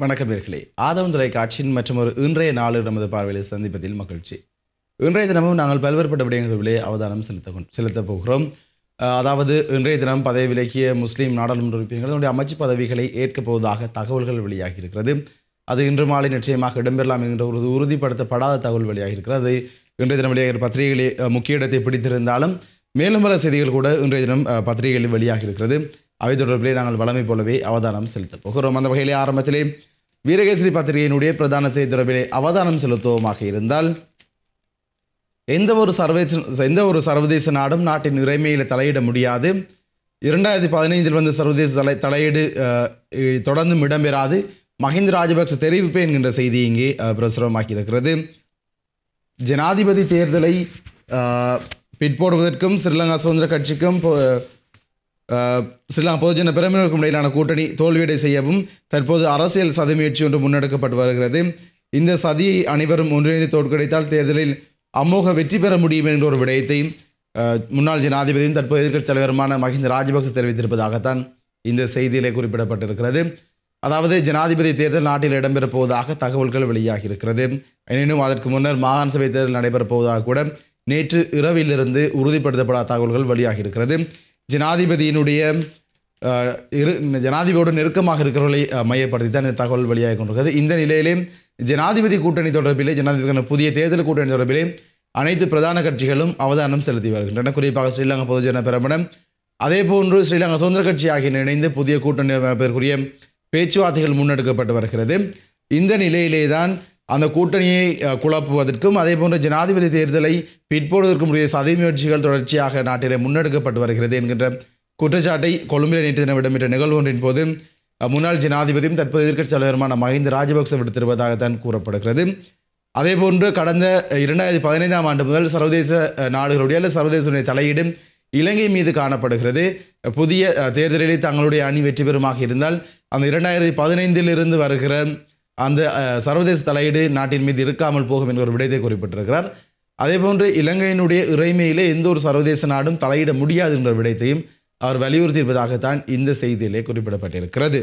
வணக்கம் நேர்களே ஆதவன் தொலைக்காட்சியின் மற்றும் ஒரு இன்றைய நாளு நமது பார்வையில் சந்திப்பதில் மகிழ்ச்சி இன்றைய தினமும் நாங்கள் பல்வேறுபட்ட விடயங்களிலே அவதானம் செலுத்த கொண்- செலுத்தப் போகிறோம் அஹ், அதாவது இன்றைய தினம் பதவி விலகிய முஸ்லீம் நாடாளுமன்ற உறுப்பினர்கள் தன்னுடைய அமைச்சு பதவிகளை ஏற்கப் போவதாக தகவல்கள் வெளியாகி இருக்கிறது அது இன்று மாலை நிச்சயமாக இடம்பெறலாம் என்கின்ற ஒரு உறுதிப்படுத்தப்படாத தகவல் வெளியாகி இருக்கிறது அது இன்றைய தினம் வெளியாகிற பத்திரிகைகளே அஹ், முக்கிய இடத்தை பிடித்திருந்தாலும் மேலும் பல செய்திகள் கூட இன்றைய தினம் அஹ், பத்திரிகைகளில் வெளியாகி இருக்கிறது அவை தொடர்பிலே நாங்கள் வளமை போலவே அவதானம் செலுத்தப் போகிறோம் அந்த வகையிலே ஆரம்பத்திலே வீரகேசரி பத்திரிகையினுடைய பிரதான செய்தி தொடர்பிலே அவதானம் செலுத்துவோமாக இருந்தால் எந்த ஒரு சர்வதேச எந்த ஒரு சர்வதேச நாடும் நாட்டின் இறைமையில் தலையிட முடியாது இரண்டாயிரத்தி பதினைந்தில் வந்த சர்வதேச தலை தலையீடு அஹ், இ- தொடர்ந்தும் இடம்பெறாது மஹிந்த ராஜபக்ச தெரிவிப்பு என்கின்ற செய்தி இங்கே அஹ், பிரசுரமாக்கி இருக்கிறது ஜனாதிபதி தேர்தலை அஹ், பிற்போடுவதற்கும் ஸ்ரீலங்கா சுதந்திர கட்சிக்கும் பொ- அஹ், ஸ்ரீலங்கா பொதுஜன பிரமுகருக்கும் இடையிலான கூட்டணி தோல்வியடை செய்யவும் தற்போது அரசியல் சதி முயற்சி ஒன்று முன்னெடுக்கப்பட்டு வருகிறது இந்த சதியை அனைவரும் ஒன்றிணைந்து தோற்கடித்தால் தேர்தலில் அமோக வெற்றி பெற முடியும் என்ற ஒரு விடயத்தை அஹ், முன்னாள் ஜனாதிபதியும் தற்போது எதிர்க்கட்சி தலைவருமான மஹிந்த ராஜபக்ச தெரிவித்திருப்பதாகத்தான் இந்த செய்தியிலே குறிப்பிடப்பட்டிருக்கிறது அதாவது ஜனாதிபதி தேர்தல் நாட்டில் இடம்பெறப் போவதாக தகவல்கள் வெளியாகி இருக்கிறது எனினும் அதற்கு முன்னர் மாகாண சபை தேர்தல் நடைபெறப் போவதாக கூட நேற்று இரவிலிருந்து உறுதிப்படுத்தப்படாத தகவல்கள் வெளியாகி இருக்கிறது ஜனாதிபதியினுடைய அஹ், இரு ஜனாதிபதியோடு நெருக்கமாக இருக்கிறவர்களை அஹ், மையப்படுத்தி தான் இந்த தகவல் வெளியாகி கொண்டிருக்கிறது இந்த நிலையிலே ஜனாதிபதி கூட்டணி தொடர்பிலே ஜனாதிபதிக்கான புதிய தேர்தல் கூட்டணி தொடர்பிலே அனைத்து பிரதான கட்சிகளும் அவதானம் செலுத்தி வருகின்றன குறிப்பாக ஸ்ரீலங்கா பொதுஜன பிரமணம் அதே போன்று ஸ்ரீலங்கா சுதந்திர கட்சி ஆகிய இணைந்து புதிய கூட்டணி அமைப்பதற்குரிய பேச்சுவார்த்தைகள் முன்னெடுக்கப்பட்டு வருகிறது இந்த நிலையிலே தான் அந்த கூட்டணியை அஹ், குழப்புவதற்கும் அதே போன்று ஜனாதிபதி தேர்தலை பிற்போடுவதற்கும் உரிய சதி முயற்சிகள் தொடர்ச்சியாக நாட்டிலே முன்னெடுக்கப்பட்டு வருகிறது என்கின்ற குற்றச்சாட்டை கொழும்பில் நேற்று தினம் இடம்பெற்ற நிகழ்வு ஒன்றின் போது அஹ், முன்னாள் ஜனாதிபதியும் தற்போது எதிர்க்கட்சி தலைவருமான மஹிந்த ராஜபக்ச விடுத்திருப்பதாகத்தான் கூறப்படுகிறது அதேபோன்று கடந்த இரண்டாயிரத்தி பதினைந்தாம் ஆண்டு முதல் சர்வதேச அஹ், நாடுகளுடைய அல்லது சர்வதேச தலையீடு இலங்கை மீது காணப்படுகிறது புதிய அஹ், தேர்தலிலே தங்களுடைய அணி வெற்றி பெறுமாக இருந்தால் அந்த இரண்டாயிரத்தி பதினைந்தில் இருந்து வருகிற அந்த அஹ், சர்வதேச தலையீடு நாட்டின் மீது இருக்காமல் போகும் என்ற ஒரு விடயத்தை குறிப்பிட்டிருக்கிறார் அதேபோன்று இலங்கையினுடைய இறைமையிலே எந்த ஒரு சர்வதேச நாடும் தலையிட முடியாது என்ற விடயத்தையும் அவர் வலியுறுத்தியிருப்பதாகத்தான் இந்த செய்தியிலே குறிப்பிடப்பட்டிருக்கிறது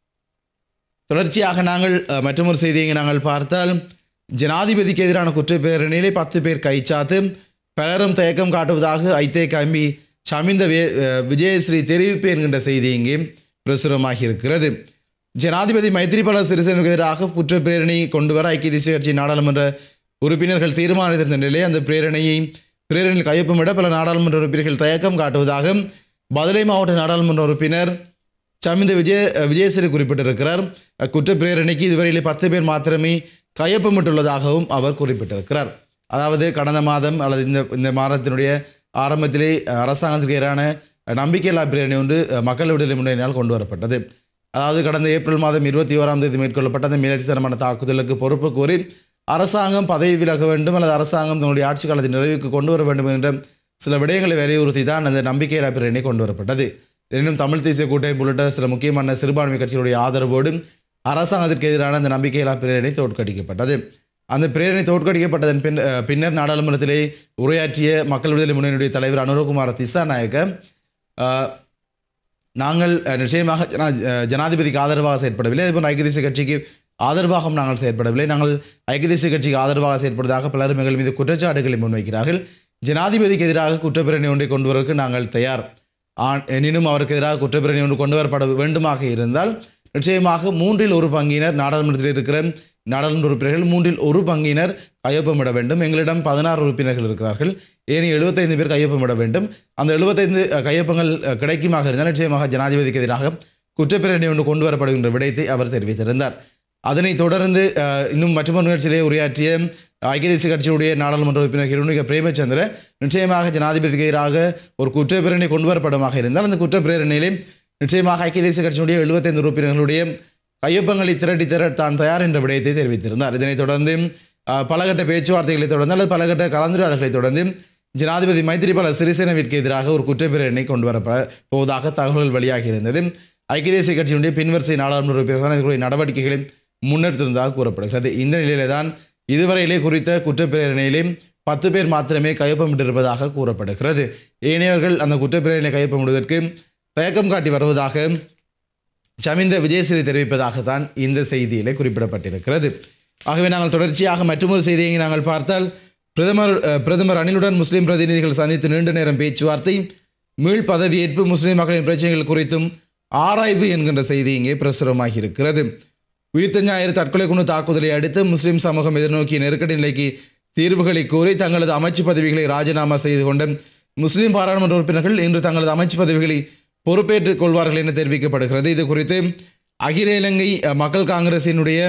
தொடர்ச்சியாக நாங்கள் அஹ், மற்றொரு செய்தியை நாங்கள் பார்த்தால் ஜனாதிபதிக்கு எதிரான குற்றப்பேரணியிலே பத்து பேர் கைச்சாத்து பலரும் தயக்கம் காட்டுவதாக ஐத்தே கம்பி சமிந்த வே அஹ், விஜயஸ்ரீ தெரிவிப்பு என்கின்ற செய்தி இங்கே பிரசுரமாகி இருக்கிறது ஜனாதிபதி மைத்ரிபால சிறிசேனுக்கு எதிராக குற்றப்பேரணி கொண்டு வர ஐக்கிய தேசிய கட்சி நாடாளுமன்ற உறுப்பினர்கள் தீர்மானித்திருந்த நிலையில் அந்த பிரேரணையை பிரேரணையில் கையொப்பமிட பல நாடாளுமன்ற உறுப்பினர்கள் தயக்கம் காட்டுவதாக பதுளை மாவட்ட நாடாளுமன்ற உறுப்பினர் சமிந்த விஜய விஜயஸ்ரீ குறிப்பிட்டிருக்கிறார் குற்ற பிரேரணைக்கு இதுவரையிலே பத்து பேர் மாத்திரமே கையொப்பமிட்டுள்ளதாகவும் அவர் குறிப்பிட்டிருக்கிறார் அதாவது கடந்த மாதம் அல்லது இந்த இந்த மாதத்தினுடைய ஆரம்பத்திலே அரசாங்கத்துக்கு எதிரான நம்பிக்கையில்லா பிரேரணை ஒன்று மக்கள் விடுதலை முன்னணியால் கொண்டு வரப்பட்டது அதாவது கடந்த ஏப்ரல் மாதம் இருபத்தி ஓராம் தேதி மேற்கொள்ளப்பட்ட அந்த மேலதிசரமான தாக்குதலுக்கு பொறுப்பு கோரி அரசாங்கம் பதவி விலக வேண்டும் அல்லது அரசாங்கம் தன்னுடைய ஆட்சி காலத்தை நிறைவுக்கு கொண்டு வர வேண்டும் என்ற சில விடயங்களை வலியுறுத்தி தான் அந்த நம்பிக்கையில்லா பிரேரணை கொண்டு வரப்பட்டது எனினும் தமிழ் தேசிய கூட்டமைப்பு உள்ளிட்ட சில முக்கியமான சிறுபான்மை கட்சிகளுடைய ஆதரவோடு அரசாங்கத்திற்கு எதிரான அந்த நம்பிக்கையில்லா பிரேரணை தோற்கடிக்கப்பட்டது அந்த பிரேரணை தோற்கடிக்கப்பட்டதன் பின் அஹ், பின்னர் நாடாளுமன்றத்திலே உரையாற்றிய மக்கள் விடுதலை முன்னணியுடைய தலைவர் அனுரகுமார திசாநாயக்க அஹ், நாங்கள் அஹ், நிச்சயமாக ஜனா அஹ், ஜனாதிபதிக்கு ஆதரவாக செயற்படவில்லை அதேபோல் ஐக்கிய தேசிய கட்சிக்கு ஆதரவாகவும் நாங்கள் செயற்படவில்லை நாங்கள் ஐக்கிய தேசிய கட்சிக்கு ஆதரவாக செயற்படுவதாக பலரும் எங்கள் மீது குற்றச்சாட்டுகளை முன்வைக்கிறார்கள் ஜனாதிபதிக்கு எதிராக குற்றப்பிரணி ஒன்றை கொண்டு வருவதற்கு நாங்கள் தயார் ஆன் எனினும் அவருக்கு எதிராக குற்றப்பிரணி ஒன்று கொண்டு வரப்பட வேண்டுமாக இருந்தால் நிச்சயமாக மூன்றில் ஒரு பங்கினர் நாடாளுமன்றத்தில் இருக்கிற நாடாளுமன்ற உறுப்பினர்கள் மூன்றில் ஒரு பங்கினர் கையொப்பமிட வேண்டும் எங்களிடம் பதினாறு உறுப்பினர்கள் இருக்கிறார்கள் ஏனைய எழுபத்தைந்து பேர் கையொப்பமிட வேண்டும் அந்த எழுபத்தைந்து அஹ், கையொப்பங்கள் அஹ், கிடைக்குமாக இருந்தால் நிச்சயமாக ஜனாதிபதிக்கு எதிராக குற்றப்பிரணி ஒன்று கொண்டு வரப்படுகின்ற விடயத்தை அவர் தெரிவித்திருந்தார் அதனைத் தொடர்ந்து அஹ், இன்னும் மற்றொரு நிகழ்ச்சியிலே உரையாற்றிய ஐக்கிய தேசிய கட்சியுடைய நாடாளுமன்ற உறுப்பினர் ஹிருணிக பிரேமச்சந்திர நிச்சயமாக ஜனாதிபதிக்கு எதிராக ஒரு குற்றப்பிரணி கொண்டு வரப்படுமாக இருந்தால் அந்த குற்றப்பிரேரணையிலே நிச்சயமாக ஐக்கிய தேசிய கட்சியினுடைய எழுபத்தைந்து உறுப்பினர்களுடைய கையொப்பங்களை திரட்டி திர தான் தயார் என்ற விடயத்தை தெரிவித்திருந்தார் இதனைத் தொடர்ந்து அஹ், பலகட்ட பேச்சுவார்த்தைகளை தொடர்ந்து அல்லது பலகட்ட கலந்துரையாடல்களை தொடர்ந்து ஜனாதிபதி மைத்திரிபால சிறிசேனவிற்கு எதிராக ஒரு குற்றப்பிரேரணை கொண்டு வரப்பட போவதாக தகவல்கள் வெளியாகி இருந்தது ஐக்கிய தேசிய கட்சியினுடைய பின்வரிசை நாடாளுமன்ற உறுப்பினர்கள் இதற்குரிய நடவடிக்கைகளை முன்னெடுத்திருந்ததாக கூறப்படுகிறது இந்த நிலையிலே தான் இதுவரையிலே குறித்த குற்றப்பிரேரணையிலே பத்து பேர் மாத்திரமே கையொப்பமிட்டிருப்பதாக கூறப்படுகிறது ஏனையவர்கள் அந்த குற்றப்பிரேரணை கையொப்பமிடுவதற்கு தயக்கம் காட்டி வருவதாக சமிந்த விஜயசிறி தெரிவிப்பதாகத்தான் இந்த செய்தியிலே குறிப்பிடப்பட்டிருக்கிறது ஆகவே நாங்கள் தொடர்ச்சியாக மற்றொரு செய்தியை நாங்கள் பார்த்தால் பிரதமர் அஹ், பிரதமர் ரணிலுடன் முஸ்லிம் பிரதிநிதிகள் சந்தித்து நீண்ட நேரம் பேச்சுவார்த்தை மீள் பதவியேற்பு முஸ்லிம் மக்களின் பிரச்சனைகள் குறித்தும் ஆராய்வு என்கின்ற செய்தி இங்கே பிரசுரமாகி இருக்கிறது உயிர்த்த ஞாயிறு தற்கொலை குழு தாக்குதலை அடுத்து முஸ்லிம் சமூகம் எதிர்நோக்கிய நெருக்கடி நிலைக்கு தீர்வுகளை கோரி தங்களது அமைச்சு பதவிகளை ராஜினாமா செய்து கொண்ட முஸ்லிம் பாராளுமன்ற உறுப்பினர்கள் இன்று தங்களது அமைச்சு பதவிகளை பொறுப்பேற்றுக் கொள்வார்கள் என தெரிவிக்கப்படுகிறது இது குறித்து அகில இலங்கை அஹ், மக்கள் காங்கிரசினுடைய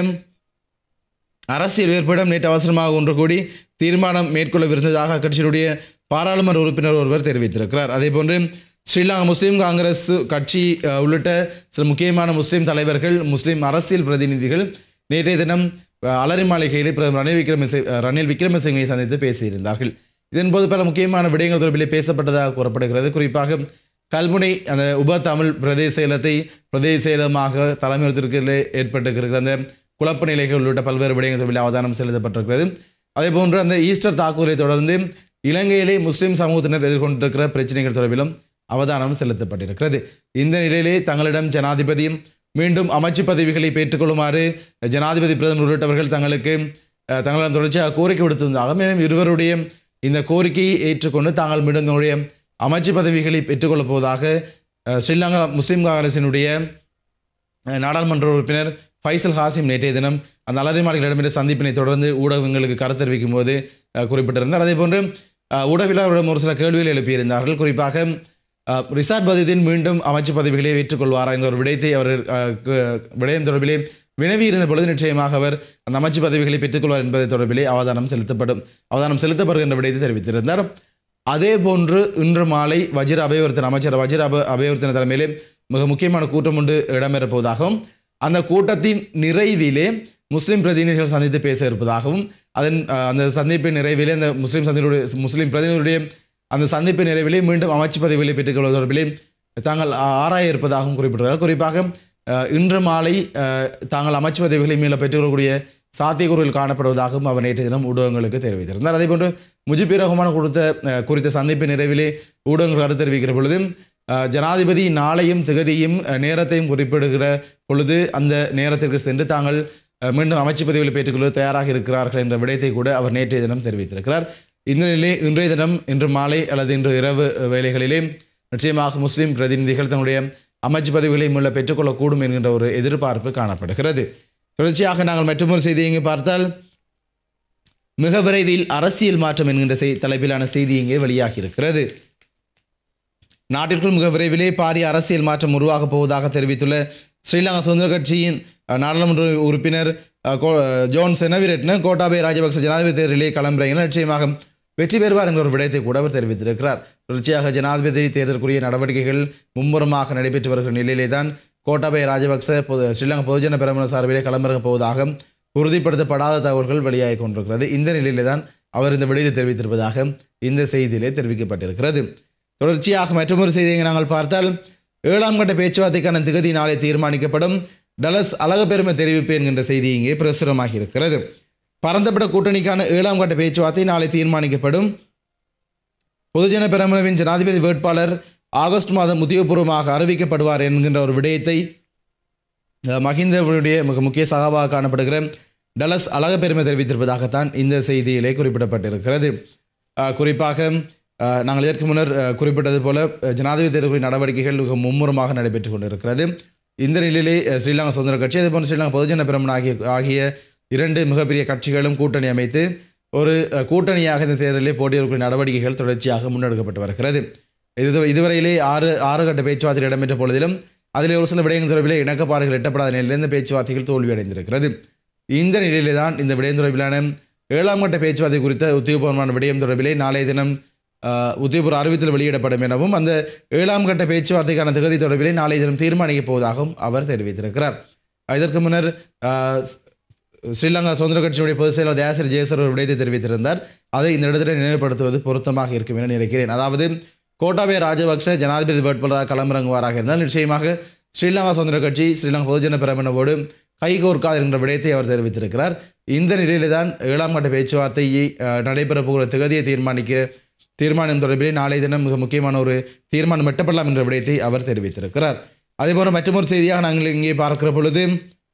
அரசியல் ஏற்பிடம் நேற்று அவசரமாக ஒன்று கூடி தீர்மானம் மேற்கொள்ளவிருந்ததாக அக்கட்சியினுடைய பாராளுமன்ற உறுப்பினர் ஒருவர் தெரிவித்திருக்கிறார் அதேபோன்று ஸ்ரீலங்கா முஸ்லீம் காங்கிரஸ் கட்சி அஹ், உள்ளிட்ட சில முக்கியமான முஸ்லீம் தலைவர்கள் முஸ்லீம் அரசியல் பிரதிநிதிகள் நேற்றைய தினம் அஹ், அலரி மாளிகையில் பிரதமர் ரணில் விக்ரமசி அஹ், ரணில் விக்ரமசிங்கை சந்தித்து பேசியிருந்தார்கள் இதன்போது பல முக்கியமான விடயங்கள் தொடர்பிலே பேசப்பட்டதாக கூறப்படுகிறது குறிப்பாக கல்முனை அந்த உப தமிழ் பிரதேச செயலத்தை பிரதேச செயலமாக தலைமையகத்திற்கு ஏற்பட்டிருக்கிற அந்த குழப்ப நிலைகள் உள்ளிட்ட பல்வேறு விடயங்கள் தொடர்பில் அவதானம் செலுத்தப்பட்டிருக்கிறது அதேபோன்று அந்த ஈஸ்டர் தாக்குதலை தொடர்ந்து இலங்கையிலே முஸ்லிம் சமூகத்தினர் எதிர்கொண்டிருக்கிற பிரச்சனைகள் தொடர்பிலும் அவதானம் செலுத்தப்பட்டிருக்கிறது இந்த நிலையிலே தங்களிடம் ஜனாதிபதி மீண்டும் அமைச்சு பதவிகளை பெற்றுக்கொள்ளுமாறு ஜனாதிபதி பிரதமர் உள்ளிட்டவர்கள் தங்களுக்கு அஹ், தங்களிடம் தொடர்ச்சியாக கோரிக்கை விடுத்திருந்தாங்க மேலும் இருவருடைய இந்த கோரிக்கையை ஏற்றுக்கொண்டு தாங்கள் மீண்டும் தங்களுடைய அமைச்சு பதவிகளை பெற்றுக்கொள்ளப் போவதாக அஹ், ஸ்ரீலங்கா முஸ்லிம் காங்கிரசினுடைய அஹ், நாடாளுமன்ற உறுப்பினர் ஃபைசல் ஹாசிம் நேற்றைய தினம் அந்த அலரிமார்களிடமிருந்து சந்திப்பினை தொடர்ந்து ஊடகங்களுக்கு கருத்து தெரிவிக்கும் போது அஹ், குறிப்பிட்டிருந்தார் அதேபோன்று அஹ், ஊடகவியலாளரிடம் ஒரு சில கேள்விகள் எழுப்பியிருந்தார்கள் குறிப்பாக அஹ், ரிசார்ட் பதிதீன் மீண்டும் அமைச்சு பதவிகளை ஏற்றுக்கொள்வாரா என்ற ஒரு விடயத்தை அவர் அஹ், கு- விடயம் தொடர்பிலே வினவி இருந்த பொழுது நிச்சயமாக அவர் அந்த அமைச்சு பதவிகளை பெற்றுக்கொள்வார் என்பதை தொடர்பிலே அவதானம் செலுத்தப்படும் அவதானம் செலுத்தப்படுகின்ற விடயத்தை தெரிவித்திருந்தார் அதே போன்று இன்று மாலை வஜிர அபயவர்த்தன அமைச்சர் வஜிர அப அபயவர்த்தன தலைமையிலே மிக முக்கியமான கூட்டம் ஒன்று இடம்பெறப் போவதாகவும் அந்த கூட்டத்தின் நிறைவிலே முஸ்லிம் பிரதிநிதிகள் சந்தித்து பேச இருப்பதாகவும் அதன் அஹ், அந்த சந்திப்பின் நிறைவிலே அந்த முஸ்லிம் சந்தினுடைய முஸ்லிம் பிரதிநிதிகளுடைய அந்த சந்திப்பின் நிறைவிலே மீண்டும் அமைச்சு பதவிகளை பெற்றுக்கொள்வது தொடர்பிலே தாங்கள் ஆ- ஆராய இருப்பதாகவும் குறிப்பிட்டுள்ளார் குறிப்பாக அஹ், இன்று மாலை அஹ், தாங்கள் அமைச்சு பதவிகளை மீள பெற்றுக்கொள்ளக்கூடிய சாத்தியக்கூறுகள் காணப்படுவதாகவும் அவர் நேற்று தினம் ஊடகங்களுக்கு தெரிவித்திருந்தார் அதேபோன்று முஜிபுர் ரஹ்மான் கொடுத்த அஹ், குறித்த சந்திப்பின் நிறைவிலே ஊடகங்கள் கருத்து தெரிவிக்கிற பொழுது அஹ், ஜனாதிபதி நாளையும் திகதியும் அஹ், நேரத்தையும் குறிப்பிடுகிற பொழுது அந்த நேரத்திற்கு சென்று தாங்கள் அஹ், மீண்டும் அமைச்சு பதவிகளை பெற்றுக்கொள்ள தயாராக இருக்கிறார்கள் என்ற விடயத்தை கூட அவர் நேற்றைய தினம் தெரிவித்திருக்கிறார் இந்த நிலையிலே இன்றைய தினம் இன்று மாலை அல்லது இன்று இரவு அஹ், வேளைகளிலே நிச்சயமாக முஸ்லிம் பிரதிநிதிகள் தன்னுடைய அமைச்சு பதவிகளை மீள பெற்றுக்கொள்ளக்கூடும் என்கின்ற ஒரு எதிர்பார்ப்பு காணப்படுகிறது தொடர்ச்சியாக நாங்கள் மற்றொரு செய்தியை இங்கு பார்த்தால் மிக விரைவில் அரசியல் மாற்றம் என்கின்ற செய் தலைப்பிலான செய்தி இங்கே வெளியாகி இருக்கிறது நாட்டிற்குள் மிக விரைவிலே பாரிய அரசியல் மாற்றம் உருவாகப் போவதாக தெரிவித்துள்ள ஸ்ரீலங்கா சுதந்திர கட்சியின் அஹ், நாடாளுமன்ற உறுப்பினர் அஹ், கோ- அஹ், ஜோன் செனவிரெட்ன கோட்டாபய ராஜபக்ச ஜனாதிபதி தேர்தலிலே களமிறங்கின நிச்சயமாக வெற்றி பெறுவார் என்ற ஒரு விடயத்தை கூட அவர் தெரிவித்திருக்கிறார் தொடர்ச்சியாக ஜனாதிபதி தேர்தலுக்குரிய நடவடிக்கைகள் மும்முரமாக நடைபெற்று வருகிற நிலையிலே தான் கோட்டாபய ராஜபக்ச பொது ஸ்ரீலங்கா பொதுஜன பெரமுன சார்பிலே களமிறங்கப் போவதாக உறுதிப்படுத்தப்படாத தகவல்கள் வெளியாகி கொண்டிருக்கிறது இந்த நிலையிலே தான் அவர் இந்த விடயத்தை தெரிவித்திருப்பதாக இந்த செய்தியிலே தெரிவிக்கப்பட்டிருக்கிறது தொடர்ச்சியாக மற்றொரு செய்தியை நாங்கள் பார்த்தால் ஏழாம் கட்ட பேச்சுவார்த்தைக்கான திகதி நாளை தீர்மானிக்கப்படும் டலஸ் அழகப்பெருமை தெரிவிப்பு என்கின்ற செய்தி இங்கே பிரசுரமாகி இருக்கிறது பரந்தப்பட்ட கூட்டணிக்கான ஏழாம் கட்ட பேச்சுவார்த்தை நாளை தீர்மானிக்கப்படும் பொதுஜன பெரமுனவின் ஜனாதிபதி வேட்பாளர் ஆகஸ்ட் மாதம் உத்தியோகபூர்வமாக அறிவிக்கப்படுவார் என்கின்ற ஒரு விடயத்தை அஹ், மஹிந்தவுடைய மிக முக்கிய சகாவாக காணப்படுகிற டலஸ் அழகப்பெருமை தெரிவித்திருப்பதாகத்தான் இந்த செய்தியிலே குறிப்பிடப்பட்டிருக்கிறது அஹ், குறிப்பாக அஹ், நாங்கள் இதற்கு முன்னர் அஹ், குறிப்பிட்டது போல அஹ், ஜனாதிபதி தேர்தல் நடவடிக்கைகள் மிக மும்முரமாக நடைபெற்றுக் கொண்டிருக்கிறது இந்த நிலையிலே அஹ், ஸ்ரீலங்கா சுதந்திர கட்சி அதேபோல் ஸ்ரீலங்கா பொதுஜன பெரமுன ஆகிய ஆகிய இரண்டு மிகப்பெரிய கட்சிகளும் கூட்டணி அமைத்து ஒரு அஹ், கூட்டணியாக இந்த தேர்தலில் போட்டியிடக்கூடிய நடவடிக்கைகள் தொடர்ச்சியாக முன்னெடுக்கப்பட்டு வருகிறது இது இதுவரையிலே ஆறு ஆறு கட்ட பேச்சுவார்த்தை இடம்பெற்ற பொழுதிலும் அதில் ஒரு சில விடயங்கள் தொடர்பிலே இணக்கப்பாடுகள் எட்டப்படாத நிலையில் இந்த பேச்சுவார்த்தைகள் தோல்வியடைந்திருக்கிறது இந்த நிலையிலே தான் இந்த விடயம் தொடர்பிலான ஏழாம் கட்ட பேச்சுவார்த்தை குறித்த உத்தியோகபூர்வமான விடயம் தொடர்பிலே நாளைய தினம் ஆஹ், உத்தியோகபூர்வ அறிவித்தல் வெளியிடப்படும் எனவும் அந்த ஏழாம் கட்ட பேச்சுவார்த்தைக்கான தகுதி தொடர்பிலே நாளைய தினம் தீர்மானிக்கப் போவதாகவும் அவர் தெரிவித்திருக்கிறார் இதற்கு முன்னர் ஆஹ், ஸ்ரீலங்கா சுதந்திர கட்சியுடைய பொதுச் செயலாளர் தயாசிரி ஜெயசர் ஒரு விடயத்தை தெரிவித்திருந்தார் அதை இந்த இடத்துல நினைவுபடுத்துவது பொருத்தமாக இருக்கும் என நினைக்கிறேன் அதாவது கோட்டாபய ராஜபக்ச ஜனாதிபதி வேட்பாளராக களமிறங்குவாராக இருந்தால் நிச்சயமாக ஸ்ரீலங்கா சுதந்திர கட்சி ஸ்ரீலங்கா பொதுஜன பெரமனவோடு கைகோர்க்காது என்ற விடயத்தை அவர் தெரிவித்திருக்கிறார் இந்த நிலையிலே தான் ஏழாம் கட்ட பேச்சுவார்த்தையை அஹ், நடைபெறப் போகிற திகதியை தீர்மானிக்க தீர்மானம் தொடர்பிலே நாளை தினம் மிக முக்கியமான ஒரு தீர்மானம் எட்டப்படலாம் என்ற விடயத்தை அவர் தெரிவித்திருக்கிறார் அதேபோல் மற்றொரு செய்தியாக நாங்கள் இங்கே பார்க்கிற பொழுது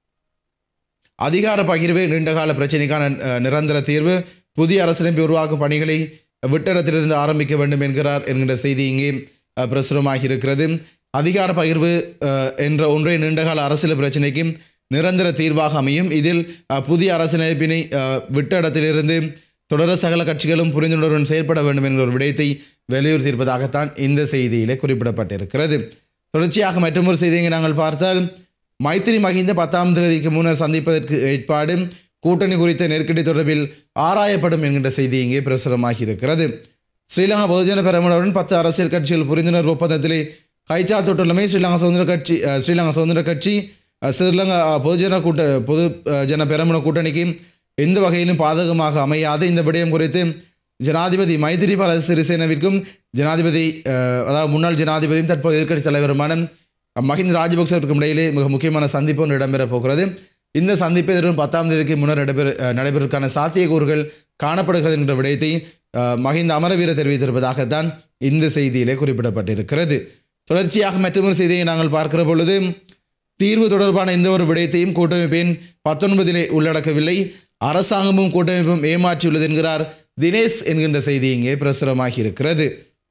அதிகார பகிர்வு நீண்டகால பிரச்சினைக்கான அஹ், நிரந்தர தீர்வு புதிய அரசியலமைப்பு உருவாக்கும் பணிகளை விட்டிடத்திலிருந்து ஆரம்பிக்க வேண்டும் என்கிறார் என்கின்ற செய்தி இங்கே அஹ், பிரசுரமாகி இருக்கிறது அதிகார பகிர்வு அஹ், என்ற ஒன்றை நீண்டகால அரசியல் பிரச்சினைக்கு நிரந்தர தீர்வாக அமையும் இதில் அஹ், புதிய அரசியலமைப்பினை அஹ், விட்ட இடத்திலிருந்து தொடர சகல கட்சிகளும் புரிந்துணர்வுடன் செயல்பட வேண்டும் என்கிற ஒரு விடயத்தை வலியுறுத்தியிருப்பதாகத்தான் இந்த செய்தியிலே குறிப்பிடப்பட்டிருக்கிறது தொடர்ச்சியாக மற்றொரு செய்தியை நாங்கள் பார்த்தால் மைத்திரி மகிந்த பத்தாம் தேதிக்கு முன்னர் சந்திப்பதற்கு ஏற்பாடு கூட்டணி குறித்த நெருக்கடி தொடர்பில் ஆராயப்படும் என்கின்ற செய்தி இங்கே பிரசுரமாகி இருக்கிறது ஸ்ரீலங்கா பொதுஜன பெரமுனருடன் பத்து அரசியல் கட்சிகள் புரிந்துணர்வு ஒப்பந்தத்திலே கைச்சாத்திட்டுள்ளமை ஸ்ரீலங்கா சுதந்திர கட்சி அஹ், ஸ்ரீலங்கா சுதந்திர கட்சி அஹ், ஸ்ரீலங்கா பொதுஜன கூட்ட பொது அஹ், ஜன பெரமுன கூட்டணிக்கு எந்த வகையிலும் பாதகமாக அமையாது இந்த விடயம் குறித்து ஜனாதிபதி மைத்திரிபால சிறிசேனவிற்கும் ஜனாதிபதி அஹ், அதாவது முன்னாள் ஜனாதிபதியும் தற்போது எதிர்க்கட்சி தலைவருமான மஹிந்த ராஜபக்சவிற்கும் இடையிலே மிக முக்கியமான சந்திப்பு ஒன்று இடம்பெறப் போகிறது இந்த சந்திப்பு எதிரும் பத்தாம் தேதிக்கு முன்னர் நடைபெற அஹ், நடைபெறுவதற்கான சாத்தியக்கூறுகள் காணப்படுகிறது என்ற விடயத்தை அஹ், மஹிந்த அமரவீர தெரிவித்திருப்பதாகத்தான் இந்த செய்தியிலே குறிப்பிடப்பட்டிருக்கிறது தொடர்ச்சியாக மற்றொரு செய்தியை நாங்கள் பார்க்கிற பொழுது தீர்வு தொடர்பான எந்த ஒரு விடயத்தையும் கூட்டமைப்பின் பத்தொன்பதிலே உள்ளடக்கவில்லை அரசாங்கமும் கூட்டமைப்பும் ஏமாற்றியுள்ளது என்கிறார் தினேஷ் என்கின்ற செய்தி இங்கே பிரசுரமாகி இருக்கிறது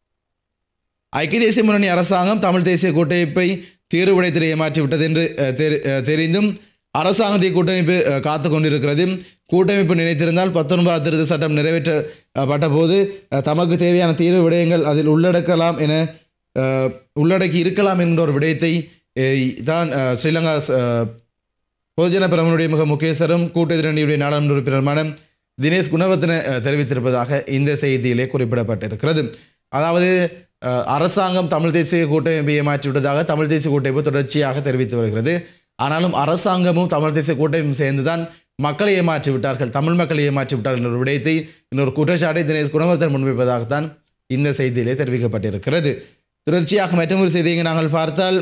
ஐக்கிய தேசிய முன்னணி அரசாங்கம் தமிழ் தேசிய கூட்டமைப்பை தீர்வு விடயத்தில் ஏமாற்றிவிட்டது என்று அஹ், தெரி- அஹ், தெரிந்தும் அரசாங்கத்தை கூட்டமைப்பு அஹ், காத்து கொண்டிருக்கிறது கூட்டமைப்பு நினைத்திருந்தால் பத்தொன்பதாம் திருத்த சட்டம் நிறைவேற்றப்பட்ட போது அஹ், தமக்கு தேவையான தீர்வு விடயங்கள் அதில் உள்ளடக்கலாம் என அஹ், உள்ளடக்கி இருக்கலாம் என்கிற ஒரு விடயத்தை அஹ், தான் அஹ், ஸ்ரீலங்கா அஹ், பொதுஜன பிரமுடைய மிக முக்கியஸ்தரும் கூட்டு எதிரணியுடைய நாடாளுமன்ற உறுப்பினருமான தினேஷ் குணவர்த்தன அஹ், தெரிவித்திருப்பதாக இந்த செய்தியிலே குறிப்பிடப்பட்டிருக்கிறது அதாவது அஹ், அரசாங்கம் தமிழ் தேசிய கூட்டமைப்பை ஏமாற்றிவிட்டதாக தமிழ் தேசிய கூட்டமைப்பு தொடர்ச்சியாக தெரிவித்து வருகிறது ஆனாலும் அரசாங்கமும் தமிழ் தேசிய கூட்டமைப்பும் சேர்ந்துதான் மக்களை ஏமாற்றி விட்டார்கள் தமிழ் மக்களை ஏமாற்றி விட்டார்கள் என்ற ஒரு விடயத்தை இன்னொரு குற்றச்சாட்டை தினேஷ் குணவர்த்தன் முன்வைப்பதாகத்தான் இந்த செய்தியிலே தெரிவிக்கப்பட்டிருக்கிறது தொடர்ச்சியாக மற்றொரு செய்தியை நாங்கள் பார்த்தால்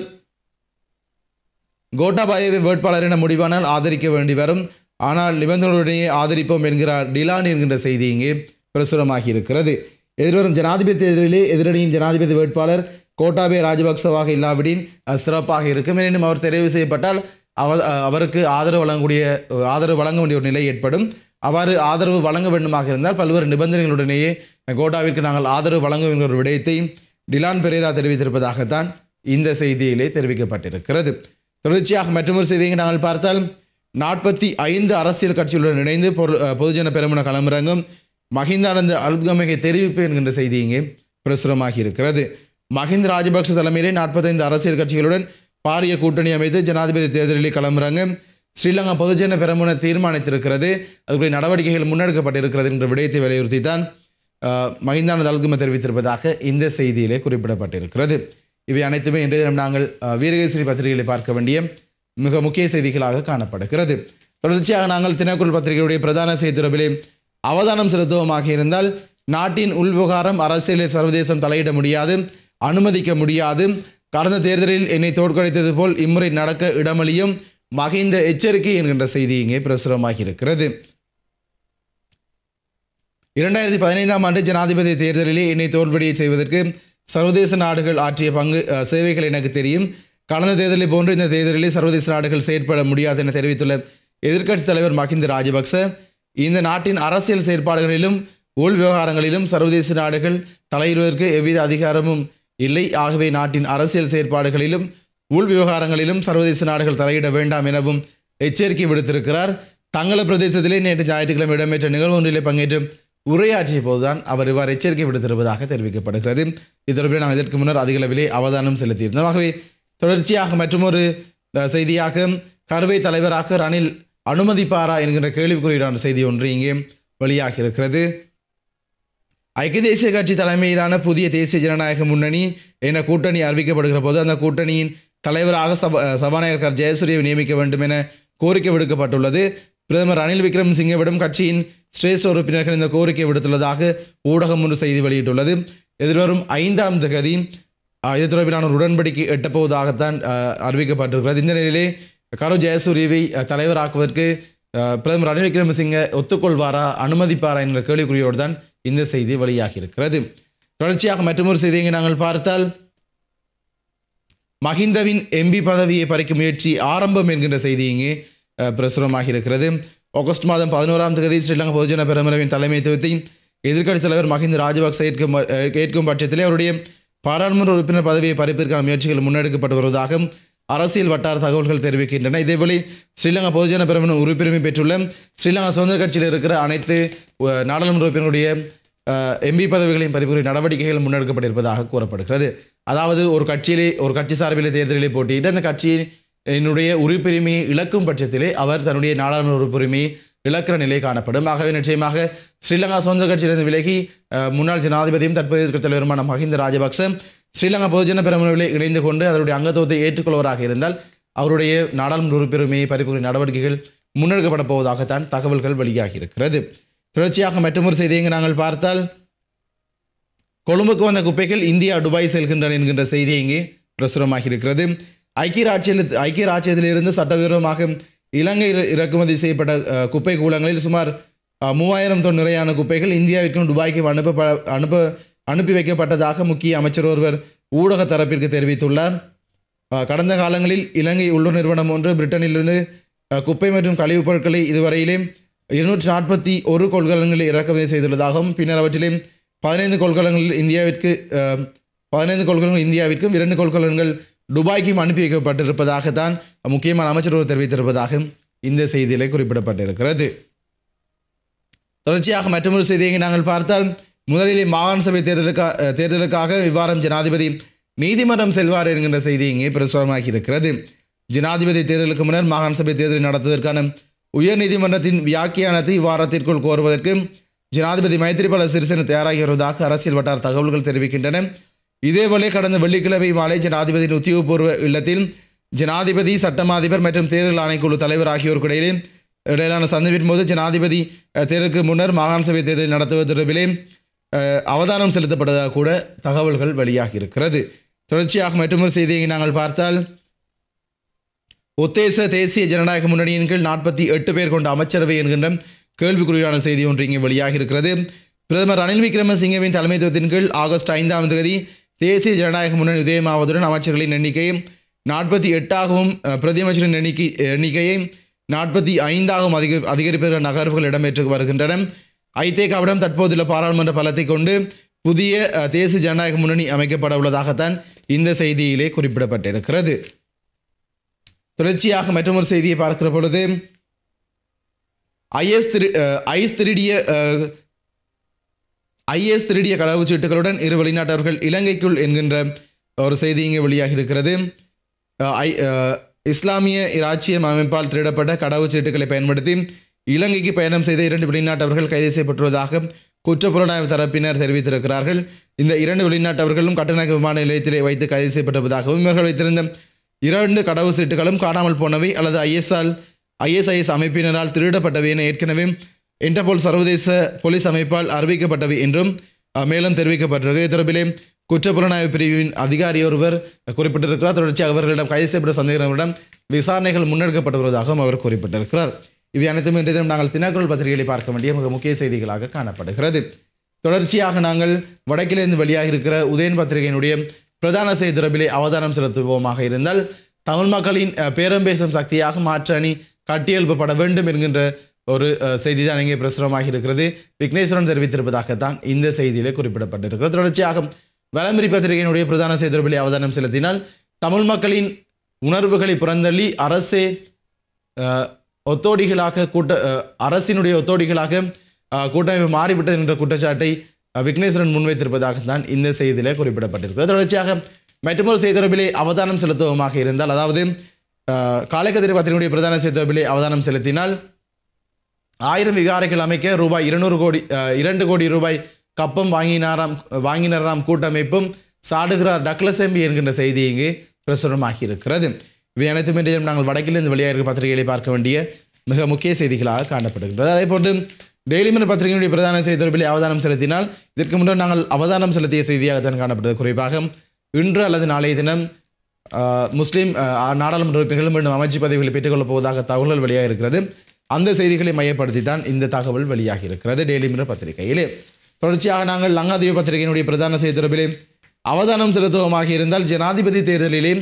கோட்டாபாயவை வேட்பாளர் என முடிவானால் ஆதரிக்க வேண்டி வரும் ஆனால் நிபந்தனையுடனே ஆதரிப்போம் என்கிறார் டிலான் என்கின்ற செய்தி இங்கே பிரசுரமாகி இருக்கிறது எதிர்வரும் ஜனாதிபதி தேர்தலிலே எதிரணியின் ஜனாதிபதி வேட்பாளர் கோட்டாபே ராஜபக்சவாக இல்லாவிடின் அது சிறப்பாக இருக்கும் எனினும் அவர் தெரிவு செய்யப்பட்டால் அவர் அவருக்கு ஆதரவு வழங்கக்கூடிய ஆதரவு வழங்க வேண்டிய ஒரு நிலை ஏற்படும் அவ்வாறு ஆதரவு வழங்க வேண்டுமாக இருந்தால் பல்வேறு நிபந்தனைகளுடனேயே கோட்டாவிற்கு நாங்கள் ஆதரவு வழங்க என்கிற ஒரு விடயத்தை டிலான் பெரேரா தெரிவித்திருப்பதாகத்தான் இந்த செய்தியிலே தெரிவிக்கப்பட்டிருக்கிறது தொடர்ச்சியாக மற்றொரு செய்தியை நாங்கள் பார்த்தால் நாற்பத்தி ஐந்து அரசியல் கட்சிகளுடன் இணைந்து பொரு- அஹ் பொதுஜன பெருமன களமிறங்கும் மஹிந்தானந்த அலுத்கமைக்கு தெரிவிப்பு என்கின்ற செய்தி இங்கே பிரசுரமாகி இருக்கிறது மஹிந்த ராஜபக்ஷ தலைமையிலே நாற்பத்தைந்து அரசியல் கட்சிகளுடன் பாரிய கூட்டணி அமைத்து ஜனாதிபதி தேர்தலில் களமிறங்க ஸ்ரீலங்கா பொதுஜன பெருமன தீர்மானித்திருக்கிறது அதுக்குரிய நடவடிக்கைகள் முன்னெடுக்கப்பட்டிருக்கிறது என்ற விடயத்தை வலியுறுத்தி தான் அஹ், மஹிந்தானந்த அலுத்கம தெரிவித்திருப்பதாக இந்த செய்தியிலே குறிப்பிடப்பட்டிருக்கிறது இவை அனைத்துமே இன்றைய தினம் நாங்கள் அஹ், வீரகேசரி பத்திரிகைகளை பார்க்க வேண்டிய மிக முக்கிய செய்திகளாக காணப்படுகிறது தொடர்ச்சியாக நாங்கள் தினக்குரல் பத்திரிகையுடைய பிரதான செய்திரபிலே அவதானம் செலுத்துவோமாக இருந்தால் நாட்டின் உள்விவகாரம் அரசியலில் சர்வதேசம் தலையிட முடியாது அனுமதிக்க முடியாது கடந்த தேர்தலில் என்னை தோற்கடித்தது போல் இம்முறை நடக்க இடமளியும் மகிந்த எச்சரிக்கை என்கின்ற செய்தி இங்கே பிரசுரமாகி இருக்கிறது இரண்டாயிரத்தி பதினைந்தாம் ஆண்டு ஜனாதிபதி தேர்தலிலே என்னை தோல்வடியை செய்வதற்கு சர்வதேச நாடுகள் ஆற்றிய பங்கு அஹ், சேவைகள் எனக்கு தெரியும் கடந்த தேர்தலை போன்று இந்த தேர்தலில் சர்வதேச நாடுகள் செயற்பட முடியாது என தெரிவித்துள்ள எதிர்க்கட்சித் தலைவர் மஹிந்த ராஜபக்ச இந்த நாட்டின் அரசியல் செயற்பாடுகளிலும் உள் விவகாரங்களிலும் சர்வதேச நாடுகள் தலையிடுவதற்கு எவ்வித அதிகாரமும் இல்லை ஆகவே நாட்டின் அரசியல் செயற்பாடுகளிலும் உள் விவகாரங்களிலும் சர்வதேச நாடுகள் தலையிட வேண்டாம் எனவும் எச்சரிக்கை விடுத்திருக்கிறார் தங்கள பிரதேசத்திலே நேற்று ஞாயிற்றுக்கிழமை இடம்பெற்ற நிகழ்வு ஒன்றிலே பங்கேற்று உரையாற்றிய போதுதான் அவர் இவ்வாறு எச்சரிக்கை விடுத்திருப்பதாக தெரிவிக்கப்படுகிறது இது தொடர்பில் நாம் இதற்கு முன்னர் அதிக அளவிலே அவதானம் செலுத்தியிருந்தோம் ஆகவே தொடர்ச்சியாக மற்றொரு அஹ், செய்தியாக கருவை தலைவராக ரணில் அனுமதிப்பாரா என்கின்ற கேள்விக்குறியிலான செய்தி ஒன்று இங்கே வெளியாகி இருக்கிறது ஐக்கிய தேசிய கட்சி தலைமையிலான புதிய தேசிய ஜனநாயக முன்னணி என கூட்டணி அறிவிக்கப்படுகிற போது அந்த கூட்டணியின் தலைவராக சப சபாநாயகர் ஜெயசூரியை நியமிக்க வேண்டும் என கோரிக்கை விடுக்கப்பட்டுள்ளது பிரதமர் ரணில் விக்ரமசிங்கவிடம் கட்சியின் சிரேஷ்ட உறுப்பினர்கள் இந்த கோரிக்கை விடுத்துள்ளதாக ஊடகம் ஒன்று செய்தி வெளியிட்டுள்ளது எதிர்வரும் ஐந்தாம் தேதி அஹ், இது தொடர்பிலான ஒரு உடன்படிக்கை எட்டப்போவதாகத்தான் அஹ், அறிவிக்கப்பட்டிருக்கிறது இந்த நிலையிலே கரு ஜெயசூரியவை அஹ், தலைவராக்குவதற்கு அஹ், பிரதமர் ரணில் விக்ரமசிங்க ஒத்துக்கொள்வாரா அனுமதிப்பாரா என்ற கேள்விக்குறியோடு தான் இந்த செய்தி வெளியாகி இருக்கிறது தொடர்ச்சியாக மற்றொரு செய்தியை நாங்கள் பார்த்தால் மஹிந்தவின் எம்பி பதவியை பறிக்கும் முயற்சி ஆரம்பம் என்கின்ற செய்தி இங்கே அஹ், பிரசுரமாகி இருக்கிறது ஆகஸ்ட் மாதம் பதினோராம் தேதி ஸ்ரீலங்கா பொதுஜன பெரமுனவின் தலைமைத்துவத்தை எதிர்க்கட்சித் தலைவர் மஹிந்த ராஜபக்ச ஏற்கும் ப- அஹ், கேட்கும் பட்சத்திலே அவருடைய பாராளுமன்ற உறுப்பினர் பதவியை பறிப்பதற்கான முயற்சிகள் முன்னெடுக்கப்பட்டு வருவதாக அரசியல் வட்டார தகவல்கள் தெரிவிக்கின்றன இதேவேளை ஸ்ரீலங்கா பொதுஜன பெரமுன உறுப்பினரை பெற்றுள்ள ஸ்ரீலங்கா சுதந்திர கட்சியில் இருக்கிற அனைத்து அஹ், நாடாளுமன்ற உறுப்பினருடைய எம்பி பதவிகளையும் பறிப்புரை நடவடிக்கைகள் முன்னெடுக்கப்பட்டிருப்பதாக கூறப்படுகிறது அதாவது ஒரு கட்சியிலே ஒரு கட்சி சார்பிலே தேர்தலிலே போட்டியிட்டு அந்த கட்சியினுடைய உறுப்புரிமையை இழக்கும் பட்சத்திலே அவர் தன்னுடைய நாடாளுமன்ற உறுப்புரிமையை இழக்கிற நிலை காணப்படும் ஆகவே நிச்சயமாக ஸ்ரீலங்கா சுதந்திர கட்சியிலிருந்து விலகி அஹ், முன்னாள் ஜனாதிபதியும் தற்போதைய எதிர்க்கட்சித் தலைவருமான மஹிந்த ராஜபக்ச ஸ்ரீலங்கா பொதுஜன பெரமுனவிலே இணைந்து கொண்டு அதனுடைய அங்கத்துவத்தை ஏற்றுக்கொள்வராக இருந்தால் அவருடைய நாடாளுமன்ற உறுப்புரிமையை பறிப்புரை நடவடிக்கைகள் முன்னெடுக்கப்பட போவதாகத்தான் தகவல்கள் வெளியாகி இருக்கிறது தொடர்ச்சியாக மற்றொரு செய்தியை இங்கு நாங்கள் பார்த்தால் கொழும்புக்கு வந்த குப்பைகள் இந்தியா துபாய் செல்கின்றன என்கின்ற செய்தி இங்கே பிரசுரமாகி இருக்கிறது ஐக்கிய ராட்சியில் ஐக்கிய ராச்சியத்திலிருந்து சட்டவிரோதமாக இலங்கையில் இறக்குமதி செய்யப்பட்ட அஹ், குப்பை கூலங்களில் சுமார் அஹ், மூவாயிரம் தொன் நிறையான குப்பைகள் இந்தியாவிற்கும் துபாய்க்கும் அனுப்ப அனுப்ப அனுப்பி வைக்கப்பட்டதாக முக்கிய அமைச்சர் ஒருவர் ஊடக தரப்பிற்கு தெரிவித்துள்ளார் அஹ், கடந்த காலங்களில் இலங்கை உள்ளூர் நிறுவனம் ஒன்று பிரிட்டனிலிருந்து அஹ், குப்பை மற்றும் கழிவுப் பொருட்களை இதுவரையிலே இருநூற்றி நாற்பத்தி ஒரு கொள்கலன்களை இறக்குமதி செய்துள்ளதாகவும் பின்னர் அவற்றிலே பதினைந்து கொள்கலன்கள் இந்தியாவிற்கு அஹ், பதினைந்து கொள்கலன்கள் இந்தியாவிற்கும் இரண்டு கொள்கலன்கள் துபாய்க்கும் அனுப்பி வைக்கப்பட்டிருப்பதாகத்தான் முக்கியமான அமைச்சர் ஒருவர் தெரிவித்திருப்பதாக இந்த செய்தியிலே குறிப்பிடப்பட்டிருக்கிறது தொடர்ச்சியாக மற்றொரு செய்தியை நாங்கள் பார்த்தால் முதலிலே மாகாண சபை தேர்தலுக்கா அஹ், தேர்தலுக்காக இவ்வாரம் ஜனாதிபதி நீதிமன்றம் செல்வார் என்கின்ற செய்தி இங்கே பிரசுரமாகி இருக்கிறது ஜனாதிபதி தேர்தலுக்கு முன்னர் மாகாண சபை தேர்தலை நடத்துவதற்கான உயர் நீதிமன்றத்தின் வியாக்கியானத்தை இவ்வாரத்திற்குள் கோருவதற்கு ஜனாதிபதி மைத்திரிபால சிறிசேன தயாராகி வருவதாக அரசியல் வட்டார தகவல்கள் தெரிவிக்கின்றன இதேவேளை கடந்த வெள்ளிக்கிழமை மாலை ஜனாதிபதியின் உத்தியோகபூர்வ இல்லத்தில் ஜனாதிபதி சட்டமாதிபர் மற்றும் தேர்தல் ஆணைக்குழு தலைவர் ஆகியோருக்கு இடையிலே இடையிலான சந்திப்பின் போது ஜனாதிபதி அஹ், தேர்தலுக்கு முன்னர் மாகாண சபை தேர்தலை நடத்துவது தொடர்பிலே அஹ், அவதானம் செலுத்தப்பட்டதாக கூட தகவல்கள் வெளியாகி இருக்கிறது தொடர்ச்சியாக மற்றொரு செய்தியை நாங்கள் பார்த்தால் உத்தேச தேசிய ஜனநாயக முன்னணியின் கீழ் நாற்பத்தி எட்டு பேர் கொண்ட அமைச்சரவை என்கின்ற கேள்விக்குறியான செய்தி ஒன்று இங்கே வெளியாகி இருக்கிறது பிரதமர் ரணில் விக்ரமசிங்கவின் தலைமைத்துவத்தின் கீழ் ஆகஸ்ட் ஐந்தாம் தேதி தேசிய ஜனநாயக முன்னணி உதயமாவதுடன் அமைச்சர்களின் எண்ணிக்கையை நாற்பத்தி எட்டாகவும் அஹ், பிரதி அமைச்சரின் எண்ணிக்கை எண்ணிக்கையை நாற்பத்தி ஐந்தாகவும் அதிக அதிகரிப்பதற்கான நகர்வுகள் இடம்பெற்று வருகின்றன ஐதேகாவிடம் தற்போதுள்ள பாராளுமன்ற பலத்தை கொண்டு புதிய அஹ், தேசிய ஜனநாயக முன்னணி அமைக்கப்பட உள்ளதாகத்தான் இந்த செய்தியிலே குறிப்பிடப்பட்டிருக்கிறது தொடர்ச்சியாக மற்றொரு செய்தியை பார்க்கிற பொழுது ஐஎஸ் திரு அஹ், ஐஸ் திருடிய அஹ், ஐஎஸ் திருடிய கடவுச்சீட்டுகளுடன் இரு வெளிநாட்டவர்கள் இலங்கைக்குள் என்கின்ற ஒரு செய்தி இங்கே வெளியாகி இருக்கிறது அஹ், ஐ அஹ், இஸ்லாமிய இராச்சியம் அமைப்பால் திருடப்பட்ட கடவுச்சீட்டுகளை பயன்படுத்தி இலங்கைக்கு பயணம் செய்த இரண்டு வெளிநாட்டவர்கள் கைது செய்யப்பட்டுள்ளதாக குற்றப்புலனாய்வு தரப்பினர் தெரிவித்திருக்கிறார்கள் இந்த இரண்டு வெளிநாட்டவர்களும் கட்டண விமான நிலையத்திலே வைத்து கைது செய்யப்பட்டிருப்பதாகவும் இவர்கள் வைத்திருந்த இரண்டு கடவு சீட்டுகளும் காணாமல் போனவை அல்லது ஐஎஸ்ஆல் ஐஎஸ்ஐஎஸ் அமைப்பினரால் திருடப்பட்டவை என ஏற்கனவே இன்டர்போல் சர்வதேச போலீஸ் அமைப்பால் அறிவிக்கப்பட்டவை என்றும் அஹ், மேலும் தெரிவிக்கப்பட்டிருக்கு இது தொடர்பிலே குற்றப்புலனாய்வு பிரிவின் அதிகாரி ஒருவர் குறிப்பிட்டிருக்கிறார் தொடர்ச்சியாக அவர்களிடம் கைது செய்யப்பட்ட சந்தேகங்களிடம் விசாரணைகள் முன்னெடுக்கப்பட்டு வருவதாகவும் அவர் குறிப்பிட்டிருக்கிறார் இவை அனைத்தும் இன்றைய தினம் நாங்கள் தினக்குரல் பத்திரிகைகளை பார்க்க வேண்டிய மிக முக்கிய செய்திகளாக காணப்படுகிறது தொடர்ச்சியாக நாங்கள் வடக்கிலிருந்து வெளியாக இருக்கிற உதயன் பத்திரிகையினுடைய பிரதான செய்தி தொடர்பிலே அவதானம் செலுத்துவோமாக இருந்தால் தமிழ் மக்களின் அஹ், பேரம் பேசும் சக்தியாக மாற்று அணி கட்டியெழுப்பப்பட வேண்டும் என்கின்ற ஒரு அஹ், செய்தி தான் இங்கே பிரசுரமாகி இருக்கிறது விக்னேஸ்வரன் தெரிவித்திருப்பதாகத்தான் இந்த செய்தியிலே குறிப்பிடப்பட்டிருக்கிறது தொடர்ச்சியாக வலமிரி பத்திரிகையினுடைய பிரதான செய்தி தொடர்பிலே அவதானம் செலுத்தினால் தமிழ் மக்களின் உணர்வுகளை புறந்தள்ளி அரசே அஹ், ஒத்தோடிகளாக கூட்ட அஹ், அரசினுடைய ஒத்தோடிகளாக அஹ், கூட்டமைப்பு மாறிவிட்டது என்ற குற்றச்சாட்டை அஹ், விக்னேஸ்வரன் முன்வைத்திருப்பதாகத்தான் இந்த செய்தியிலே குறிப்பிடப்பட்டிருக்கிறது தொடர்ச்சியாக மற்றொரு செய்தி தொடர்பிலே அவதானம் செலுத்துவமாக இருந்தால் அதாவது அஹ், காலைக்கதிர் பத்திரிகையுடைய பிரதான செய்தி தொடர்பிலே அவதானம் செலுத்தினால் ஆயிரம் விகாரைகள் அமைக்க ரூபாய் இருநூறு கோடி அஹ், இரண்டு கோடி ரூபாய் கப்பம் வாங்கினாராம் வாங்கினராம் கூட்டமைப்பும் சாடுகிறார் டக்ளஸ் எம்பி என்கின்ற செய்தி இங்கு பிரசுரமாகி இருக்கிறது இவை அனைத்தும் இன்றைய நாங்கள் வடக்கிலிருந்து வெளியாக பத்திரிகைகளை பார்க்க வேண்டிய மிக முக்கிய செய்திகளாக காணப்படுகின்றது அதே போன்று டெய்லி மிரர் பத்திரிகையினுடைய பிரதான செய்தி தொடர்பில் அவதானம் செலுத்தினால் இதற்கு முன்னர் நாங்கள் அவதானம் செலுத்திய செய்தியாகத்தான் காணப்பட்டது குறிப்பாக இன்று அல்லது நாளைய தினம் ஆஹ், முஸ்லீம் ஆஹ், நாடாளுமன்ற உறுப்பினர்கள் மீண்டும் அமைச்சு பதவிகளை பெற்றுக்கொள்ளப் போவதாக தகவல்கள் வெளியாக இருக்கிறது அந்த செய்திகளை மையப்படுத்தி தான் இந்த தகவல் வெளியாகி இருக்கிறது டெய்லி மிரர் பத்திரிகையிலே தொடர்ச்சியாக நாங்கள் லங்காதீவு பத்திரிகையினுடைய பிரதான செய்தி தொடர்பிலே அவதானம் செலுத்துவோமாக இருந்தால் ஜனாதிபதி தேர்தலிலே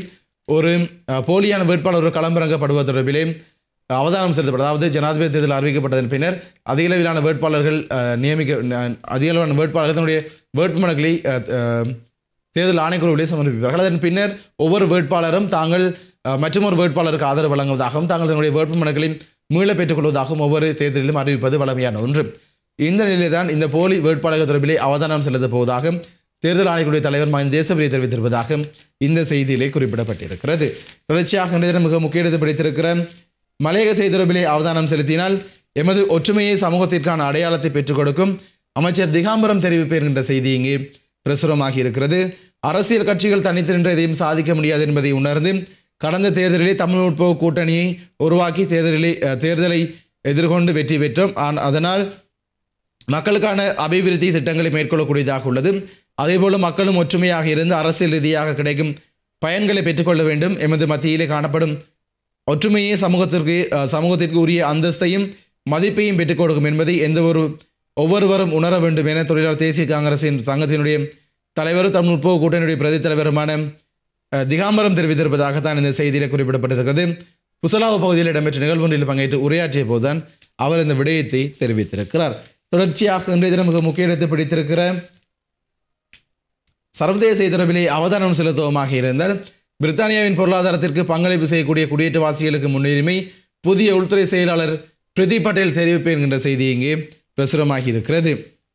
ஒரு அஹ், போலியான வேட்பாளர் ஒரு களமிறங்கப்படுவது தொடர்பிலே அவதானம் செலுத்தப்படும் அதாவது ஜனாதிபதி தேர்தல் அறிவிக்கப்பட்டதன் பின்னர் அதிக அளவிலான வேட்பாளர்கள் அஹ், நியமிக்க அஹ், அதிக அளவிலான வேட்பாளர்கள் தன்னுடைய வேட்புமனுக்களை அஹ், அஹ், தேர்தல் ஆணைக்குழுவிலே சமர்ப்பிப்பார்கள் அதன் பின்னர் ஒவ்வொரு வேட்பாளரும் தாங்கள் அஹ், மற்றொரு வேட்பாளருக்கு ஆதரவு வழங்குவதாகவும் தாங்கள் தங்களுடைய வேட்புமனுக்களை மீள பெற்றுக்கொள்வதாகவும் ஒவ்வொரு தேர்தலிலும் அறிவிப்பது வழமையான ஒன்று இந்த நிலையிலே தான் இந்த போலி வேட்பாளர்கள் தொடர்பிலே அவதானம் செலுத்தப் போவதாக தேர்தல் ஆணைக்குழுடைய தலைவர் மஹிந்த தேசபிரிய தெரிவித்திருப்பதாக இந்த செய்தியிலே குறிப்பிடப்பட்டிருக்கிறது தொடர்ச்சியாக இன்றைய தினம் மிக முக்கிய இடத்தை பிடித்திருக்கிற மலையக செய்தி தொடர்பிலே அவதானம் செலுத்தினால் எமது ஒற்றுமையை சமூகத்திற்கான அடையாளத்தை பெற்றுக் கொடுக்கும் அமைச்சர் திகாம்பரம் தெரிவிப்பேன் என்கின்ற செய்தி இங்கே பிரசுரமாகி இருக்கிறது அரசியல் கட்சிகள் தனித்து நின்று எதையும் சாதிக்க முடியாது என்பதை உணர்ந்து கடந்த தேர்தலிலே தமிழ் முற்போக்கு கூட்டணியை உருவாக்கி தேர்தலிலே அஹ், தேர்தலை எதிர்கொண்டு வெற்றி பெற்றோம் ஆன் அதனால் மக்களுக்கான அபிவிருத்தி திட்டங்களை மேற்கொள்ளக்கூடியதாக உள்ளது அதேபோல மக்களும் ஒற்றுமையாக இருந்து அரசியல் ரீதியாக கிடைக்கும் பயன்களை பெற்றுக்கொள்ள வேண்டும் எமது மத்தியிலே காணப்படும் ஒற்றுமையே சமூகத்திற்கு அஹ், சமூகத்திற்கு உரிய அந்தஸ்தையும் மதிப்பையும் பெற்றுக் கொடுக்கும் என்பதை எந்த ஒரு ஒவ்வொருவரும் உணர வேண்டும் என தொழிலாளர் தேசிய காங்கிரசின் சங்கத்தினுடைய தலைவரும் தமிழ் முற்போக்கு கூட்டணியுடைய பிரதி தலைவருமான அஹ், திகாம்பரம் தெரிவித்திருப்பதாகத்தான் இந்த செய்தியில் குறிப்பிடப்பட்டிருக்கிறது புசலாவு பகுதியில் இடம்பெற்ற நிகழ்வு ஒன்றில் பங்கேற்று உரையாற்றிய போதுதான் அவர் இந்த விடயத்தை தெரிவித்திருக்கிறார் தொடர்ச்சியாக இன்றைய தினம் மிக முக்கிய இடத்தை பிடித்திருக்கிற சர்வதேச தொடர்பிலே அவதானம் செலுத்துவமாக இருந்தால் பிரித்தானியாவின் பொருளாதாரத்திற்கு பங்களிப்பு செய்யக்கூடிய குடியேற்றவாசிகளுக்கு முன்னுரிமை புதிய உள்துறை செயலாளர் பிரதீப் பட்டேல் தெரிவிப்பு என்கின்ற செய்தி இங்கே பிரசுரமாகி இருக்கிறது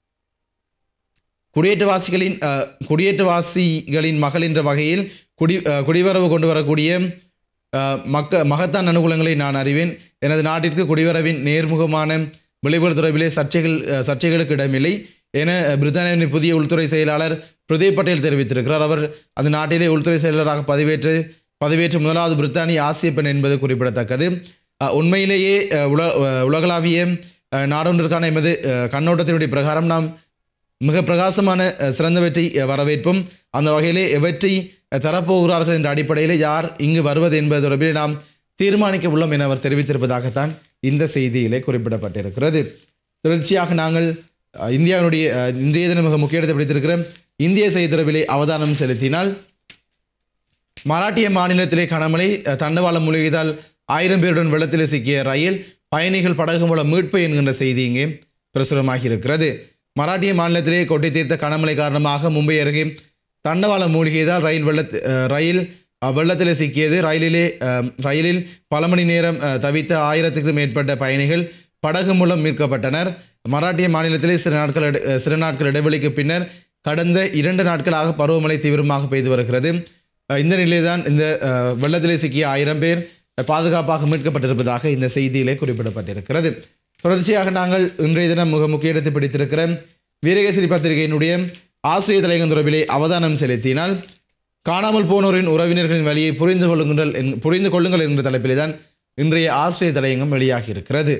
குடியேற்றவாசிகளின் அஹ், குடியேற்றவாசிகளின் மகள் என்ற வகையில் குடி அஹ், குடிவரவு கொண்டு வரக்கூடிய அஹ், மக்க மகத்தான் அனுகூலங்களை நான் அறிவேன் எனது நாட்டிற்கு குடிவரவின் நேர்முகமான விளைவுகள் தொடர்பிலே சர்ச்சைகள் அஹ், சர்ச்சைகளுக்கு இடமில்லை என அஹ், பிரித்தானியாவின் புதிய உள்துறை செயலாளர் பிரதீப் பட்டேல் தெரிவித்திருக்கிறார் அவர் அந்த நாட்டிலே உள்துறை செயலராக பதவியேற்று பதவியேற்ற முதலாவது பிரித்தானிய ஆசிய பெண் என்பது குறிப்பிடத்தக்கது அஹ், உண்மையிலேயே அஹ், உல அஹ், உலகளாவிய அஹ், நாடொன்றிற்கான எமது அஹ், கண்ணோட்டத்தினுடைய பிரகாரம் நாம் மிக பிரகாசமான அஹ், சிறந்தவற்றை அஹ், வரவேற்போம் அந்த வகையிலே எவற்றை அஹ், தரப்போகிறார்கள் என்ற அடிப்படையில் யார் இங்கு வருவது என்பது தொடர்பில் நாம் தீர்மானிக்க உள்ளோம் என அவர் தெரிவித்திருப்பதாகத்தான் இந்த செய்தியிலே குறிப்பிடப்பட்டிருக்கிறது தொடர்ச்சியாக நாங்கள் அஹ், இந்தியாவினுடைய அஹ், இன்றைய தினம் மிக முக்கிய இடத்தை பிடித்திருக்கிற இந்திய செய்தி தொடர்பிலே அவதானம் செலுத்தினால் மராட்டிய மாநிலத்திலே கனமழை அஹ், தண்டவாளம் மூழ்கியதால் ஆயிரம் பேருடன் வெள்ளத்திலே சிக்கிய ரயில் பயணிகள் படகு மூலம் மீட்பு என்கின்ற செய்தி இங்கே பிரசுரமாகி இருக்கிறது மராட்டிய மாநிலத்திலே கொட்டி தீர்த்த கனமழை காரணமாக மும்பை அருகே தண்டவாளம் மூழ்கியதால் ரயில் வெள்ளத் அஹ், ரயில் அஹ், வெள்ளத்திலே சிக்கியது ரயிலிலே அஹ், ரயிலில் பல மணி நேரம் அஹ், தவித்த ஆயிரத்துக்கும் மேற்பட்ட பயணிகள் படகு மூலம் மீட்கப்பட்டனர் மராட்டிய மாநிலத்திலே சில நாட்கள் இட- அஹ், சில நாட்கள் இடைவெளிக்கு பின்னர் கடந்த இரண்டு நாட்களாக பருவமழை தீவிரமாக பெய்து வருகிறது அஹ், இந்த நிலையில்தான் இந்த அஹ், வெள்ளத்திலே சிக்கிய ஆயிரம் பேர் பாதுகாப்பாக மீட்கப்பட்டிருப்பதாக இந்த செய்தியிலே குறிப்பிடப்பட்டிருக்கிறது தொடர்ச்சியாக நாங்கள் இன்றைய தினம் மிக முக்கிய இடத்தை பிடித்திருக்கிற வீரகேசரி பத்திரிகையினுடைய ஆசிரியர் தலையங்கம் தொடர்பிலே அவதானம் செலுத்தினால் காணாமல் போனோரின் உறவினர்களின் வழியை புரிந்து கொள்ளுங்கள் என்- புரிந்து கொள்ளுங்கள் என்ற தலைப்பிலே தான் இன்றைய ஆசிரியர் தலையங்கம் வெளியாகி இருக்கிறது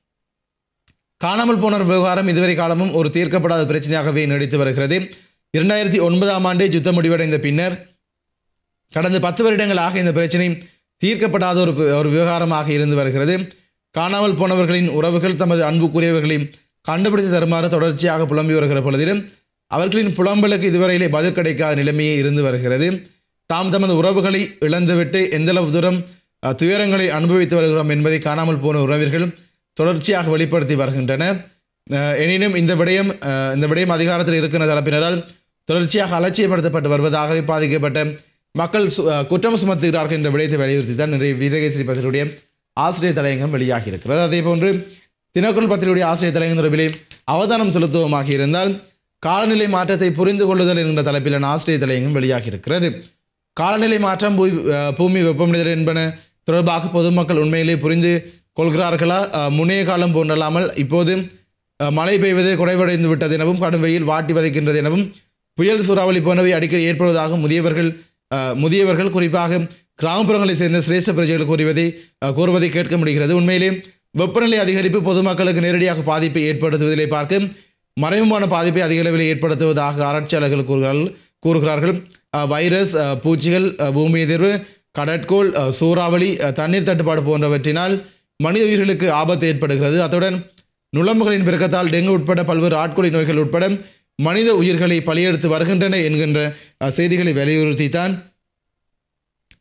காணாமல் போனோர் விவகாரம் இதுவரை காலமும் ஒரு தீர்க்கப்படாத பிரச்சனையாகவே நீடித்து வருகிறது இரண்டாயிரத்தி ஒன்பதாம் ஆண்டே யுத்தம் முடிவடைந்த பின்னர் கடந்த பத்து வருடங்களாக இந்த பிரச்சனை தீர்க்கப்படாத ஒரு ஒரு விவகாரமாக இருந்து வருகிறது காணாமல் போனவர்களின் உறவுகள் தமது அன்புக்குரியவர்களை கண்டுபிடித்து தருமாறு தொடர்ச்சியாக புலம்பி வருகிற பொழுதிலும் அவர்களின் புலம்பலுக்கு இதுவரையிலே பதில் கிடைக்காத நிலைமையே இருந்து வருகிறது தாம் தமது உறவுகளை இழந்துவிட்டு எந்தளவு தூரம் அஹ், துயரங்களை அனுபவித்து வருகிறோம் என்பதை காணாமல் போன உறவினர்கள் தொடர்ச்சியாக வெளிப்படுத்தி வருகின்றனர் அஹ், எனினும் இந்த விடயம் அஹ், இந்த விடயம் அதிகாரத்தில் இருக்கிற தரப்பினரால் தொடர்ச்சியாக அலட்சியப்படுத்தப்பட்டு வருவதாகவே பாதிக்கப்பட்ட மக்கள் சு- அஹ், குற்றம் சுமத்துகிறார்கள் என்ற விடயத்தை வலியுறுத்தி தான் நிறைய வீரகேசரி பத்திரிகையுடைய ஆசிரியர் தலையங்கம் வெளியாகி இருக்கிறது அதேபோன்று தினக்குரல் பத்திரிகையுடைய ஆசிரியர் தலையங்கம் தொடர்பிலே அவதானம் செலுத்துவோமாக இருந்தால் காலநிலை மாற்றத்தை புரிந்து கொள்ளுதல் என்கிற தலைப்பிலான ஆசிரியர் தலையங்கம் வெளியாகி இருக்கிறது காலநிலை மாற்றம் பூ- அஹ், பூமி வெப்பமடைதல் என்பன தொடர்பாக பொதுமக்கள் உண்மையிலே புரிந்து கொள்கிறார்களா அஹ், முன்னைய காலம் போன்றல்லாமல் இப்போது அஹ், மழை பெய்வது குறைவடைந்து விட்டது எனவும் கடும் வெயில் வாட்டி வதைக்கின்றது எனவும் புயல் சூறாவளி போன்றவை அடிக்கடி ஏற்படுவதாக முதியவர்கள் அஹ், முதியவர்கள் குறிப்பாக கிராமப்புறங்களைச் சேர்ந்த சிரேஷ்ட பிரஜைகள் கூறுவதை அஹ், கூறுவதை கேட்க முடிகிறது உண்மையிலே வெப்பநிலை அதிகரிப்பு பொதுமக்களுக்கு நேரடியாக பாதிப்பை ஏற்படுத்துவதிலே பார்க்க மறைமுகமான பாதிப்பை அதிக அளவில் ஏற்படுத்துவதாக ஆராய்ச்சியாளர்கள் கூறுகிறார்கள் கூறுகிறார்கள் அஹ், வைரஸ் அஹ், பூச்சிகள் அஹ், பூமி எதிர்வு கடற்கோள் அஹ், சூறாவளி அஹ், தண்ணீர் தட்டுப்பாடு போன்றவற்றினால் மனித உயிர்களுக்கு ஆபத்து ஏற்படுகிறது அத்துடன் நுளம்புகளின் பெருக்கத்தால் டெங்கு உட்பட பல்வேறு ஆட்கொலை நோய்கள் உட்பட மனித உயிர்களை பலியெடுத்து வருகின்றன என்கின்ற அஹ், செய்திகளை வலியுறுத்தித்தான்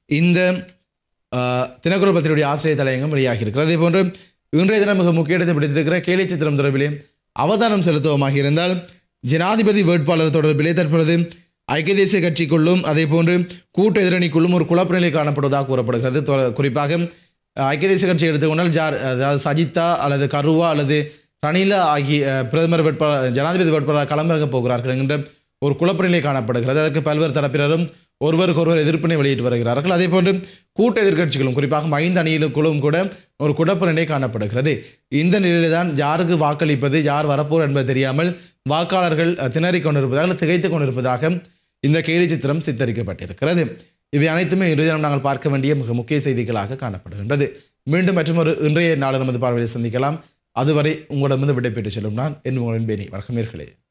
இந்த ஆஹ், தினக்குரல் பத்திரிகையுடைய ஆசிரியர் தலையங்கம் வெளியாகி இருக்கிறது அதே போன்று இன்றைய தினம் மிக முக்கிய இடத்தை பிடித்திருக்கிற கேலி சித்திரம் தொடர்பிலே அவதானம் செலுத்துவோமாக இருந்தால் ஜனாதிபதி வேட்பாளர் தொடர்பிலே தற்பொழுது ஐக்கிய தேசிய கட்சிக்குள்ளும் அதே போன்று கூட்டு எதிரணிக்குள்ளும் ஒரு குழப்ப நிலை காணப்படுவதாக கூறப்படுகிறது தொ- குறிப்பாக அஹ், ஐக்கிய தேசிய கட்சி எடுத்துக்கொண்டால் ஜார் அதாவது சஜிதா அல்லது கருவா அல்லது ரணிலா ஆகிய அஹ், பிரதமர் வேட்பாளர் ஜனாதிபதி வேட்பாளர் களமிறங்க போகிறார்கள் என்கின்ற ஒரு குழப்ப நிலை காணப்படுகிறது அதற்கு பல்வேறு தரப்பினரும் ஒருவருக்கொருவர் எதிர்ப்பினை வெளியிட்டு வருகிறார்கள் அதே போன்று கூட்ட எதிர்க்கட்சிகளும் குறிப்பாக ஐந்து அணிகளுக்குள்ளும் கூட ஒரு குழப்ப நிலை காணப்படுகிறது இந்த நிலையில்தான் தான் யாருக்கு வாக்களிப்பது யார் வரப்போர் என்பது தெரியாமல் வாக்காளர்கள் அஹ், திணறிக் கொண்டிருப்பதாக அல்லது திகைத்துக் கொண்டிருப்பதாக இந்த கேலி சித்திரம் சித்தரிக்கப்பட்டிருக்கிறது இவை அனைத்துமே இன்றைய தினம் நாங்கள் பார்க்க வேண்டிய மிக முக்கிய செய்திகளாக காணப்படுகின்றது மீண்டும் மற்றும் ஒரு இன்றைய நாள் நமது பார்வையை சந்திக்கலாம் அதுவரை உங்களிடமிருந்து விடைபெற்று செல்லும் நான் என் உங்களின் பேணி வணக்கம் நேர்களே